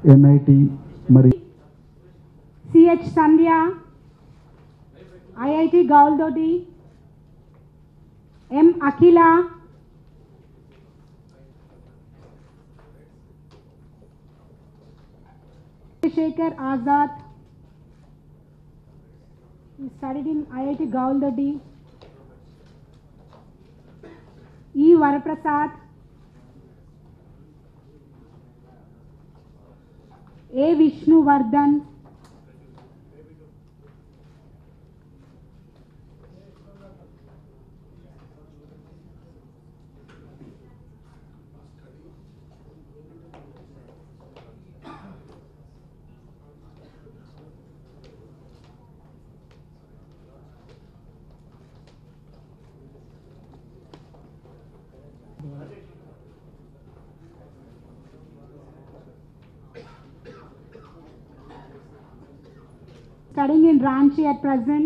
NIT మరి CH Sandhya IIT గౌల్దోటి M Akhila Chandrashekhar Azad He studied in IIT Gauldodi. E. Varaprasad. A. Vishnuvardhan. Studying in Ranchi at present.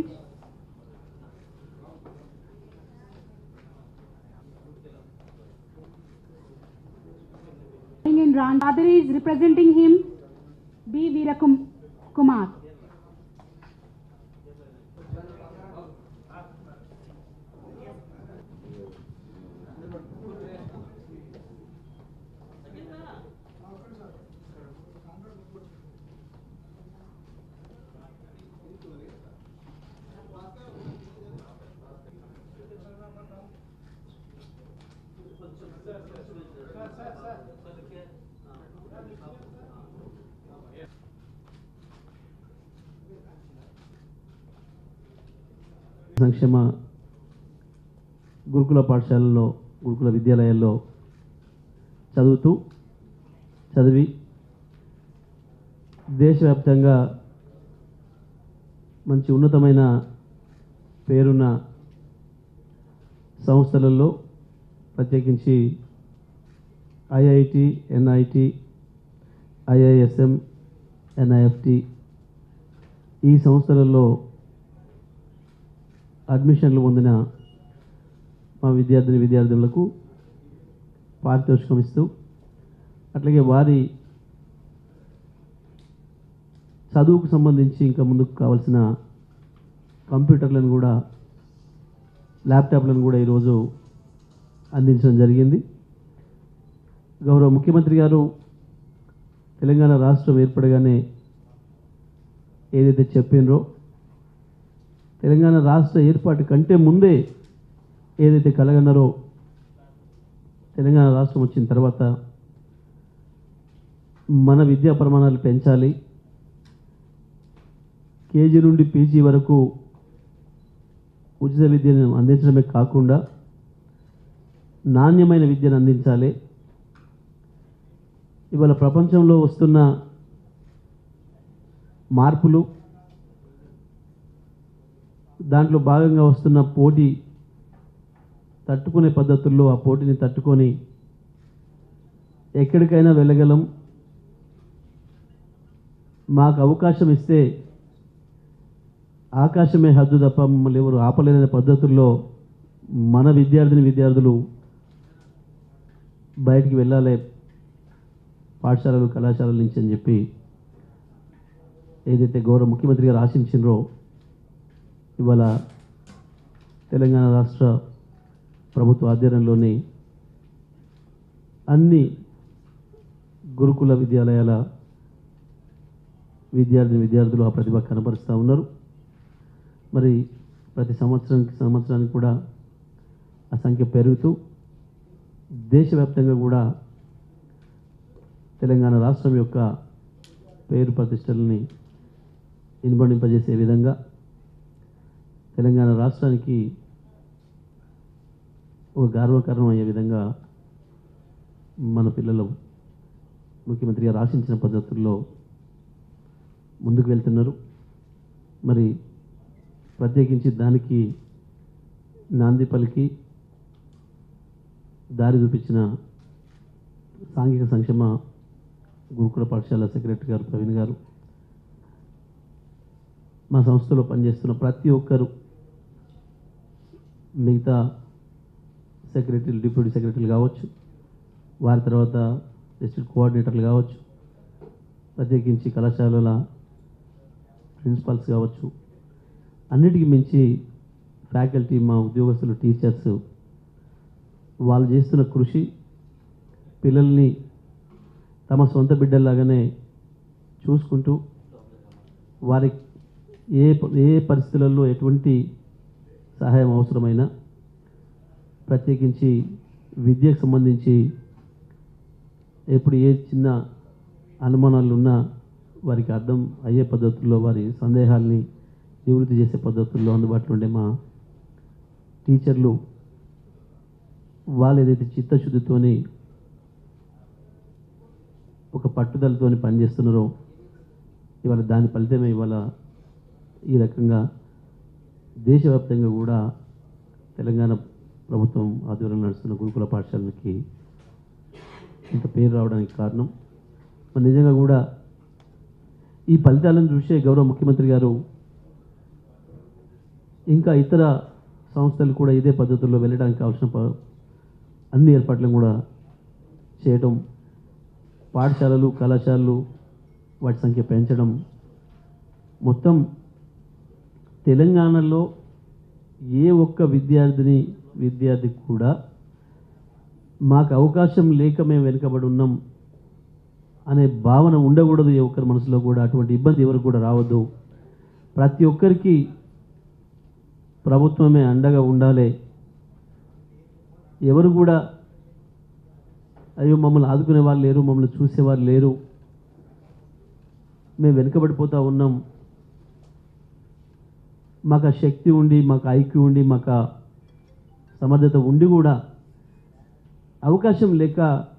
Studying in Ranchi. Father is representing him. B. Veerakum Kumar. సంక్షేమ గురుకుల పాఠశాలలో గురుకుల విద్యాలయాల్లో చదువుతూ చదివి దేశవ్యాప్తంగా మంచి ఉన్నతమైన పేరున్న సంస్థలలో ప్రత్యేకించి ఐఐటి ఎన్ఐటి ఐఐఎస్ఎం ఎన్ఐఎఫ్టి ఈ సంస్థలలో అడ్మిషన్లు పొందిన మా విద్యార్థిని విద్యార్థులకు పారితోషికం ఇస్తూ అట్లాగే వారి చదువుకు సంబంధించి ఇంకా ముందుకు కావాల్సిన కంప్యూటర్లను కూడా ల్యాప్టాప్లను కూడా ఈరోజు అందించడం జరిగింది గౌరవ ముఖ్యమంత్రి గారు తెలంగాణ రాష్ట్రం ఏర్పడగానే ఏదైతే చెప్పినరో తెలంగాణ రాష్ట్ర ఏర్పాటు కంటే ముందే ఏదైతే కలగన్నారో తెలంగాణ రాష్ట్రం వచ్చిన తర్వాత మన విద్యా ప్రమాణాలు పెంచాలి కేజీ నుండి పీజీ వరకు ఉచిత విద్యను అందించడమే కాకుండా నాణ్యమైన విద్యను అందించాలి ఇవాళ ప్రపంచంలో వస్తున్న మార్పులు దాంట్లో భాగంగా వస్తున్న పోటీ తట్టుకునే పద్ధతుల్లో ఆ పోటీని తట్టుకొని ఎక్కడికైనా వెళ్ళగలం మాకు అవకాశం ఇస్తే ఆకాశమే హద్దు తప్ప మమ్మల్ని ఎవరు ఆపలేదనే పద్ధతుల్లో మన విద్యార్థిని విద్యార్థులు బయటికి వెళ్ళాలి పాఠశాలలు కళాశాలల నుంచి అని చెప్పి ఏదైతే గౌరవ ముఖ్యమంత్రి గారు ఆశించినరో ఇవాళ తెలంగాణ రాష్ట్ర ప్రభుత్వ ఆధ్వర్యంలోని అన్ని గురుకుల విద్యాలయాల విద్యార్థిని విద్యార్థులు ఆ ప్రతిభ కనబరుస్తూ ఉన్నారు మరి ప్రతి సంవత్సరానికి సంవత్సరానికి కూడా ఆ సంఖ్య పెరుగుతూ దేశవ్యాప్తంగా కూడా తెలంగాణ రాష్ట్రం యొక్క పేరు ప్రతిష్టలని ఇనుబడింపజేసే విధంగా తెలంగాణ రాష్ట్రానికి ఒక గర్వకారణం అయ్యే విధంగా మన పిల్లలు ముఖ్యమంత్రి గారు ఆశించిన పద్ధతుల్లో ముందుకు వెళ్తున్నారు మరి ప్రత్యేకించి దానికి నాంది పలికి దారి చూపించిన సాంఘిక సంక్షేమ గురుకుల పాఠశాల సెక్రటరీ గారు ప్రవీణ్ గారు మా సంస్థలో పనిచేస్తున్న ప్రతి ఒక్కరు మిగతా సెక్రటరీలు డిప్యూటీ సెక్రటరీలు కావచ్చు వారి తర్వాత డిస్ట్రిక్ట్ కోఆర్డినేటర్లు కావచ్చు ప్రత్యేకించి కళాశాలల ప్రిన్సిపాల్స్ కావచ్చు అన్నిటికీ మించి ఫ్యాకల్టీ మా ఉద్యోగస్తులు టీచర్స్ వాళ్ళు చేస్తున్న కృషి పిల్లల్ని తమ సొంత బిడ్డల్లాగానే చూసుకుంటూ వారి ఏ ప- ఏ పరిస్థితులలో ఎటువంటి సహాయం అవసరమైనా ప్రత్యేకించి విద్యకు సంబంధించి ఎప్పుడు ఏ చిన్న అనుమానాలు ఉన్నా వారికి అర్థం అయ్యే పద్ధతుల్లో వారి సందేహాల్ని నివృత్తి చేసే పద్ధతుల్లో అందుబాటులో ఉండే మా టీచర్లు వాళ్ళు ఏదైతే చిత్తశుద్ధితోని ఒక పట్టుదలతోని పనిచేస్తున్నారో ఇవాళ దాని ఫలితమే ఇవాళ ఈ రకంగా దేశవ్యాప్తంగా కూడా తెలంగాణ ప్రభుత్వం ఆధ్వర్యంలో నడుస్తున్న గురుకుల పాఠశాలకి ఇంత పేరు రావడానికి కారణం మరి నిజంగా కూడా ఈ ఫలితాలను చూసే గౌరవ ముఖ్యమంత్రి గారు ఇంకా ఇతర సంస్థలు కూడా ఇదే పద్ధతుల్లో వెళ్ళడానికి కావాల్సిన ప- అన్ని ఏర్పాట్లను కూడా చేయటం పాఠశాలలు కళాశాలలు వాటి సంఖ్య పెంచడం మొత్తం తెలంగాణలో ఏ ఒక్క విద్యార్థిని విద్యార్థి కూడా మాకు అవకాశం లేక మేము వెనుకబడి ఉన్నాం అనే భావన ఉండకూడదు ఏ ఒక్కరి మనసులో కూడా అటువంటి ఇబ్బంది ఎవరికి కూడా రావద్దు ప్రతి ఒక్కరికి ప్రభుత్వమే అండగా ఉండాలి ఎవరు కూడా అయ్యో మమ్మల్ని ఆదుకునే వాళ్ళు లేరు మమ్మల్ని చూసేవారు లేరు మేము వెనుకబడిపోతూ ఉన్నాం మాకు ఆ శక్తి ఉండి మాకు ఐక్యూ ఉండి మాకు ఆ సమర్థత ఉండి కూడా అవకాశం లేక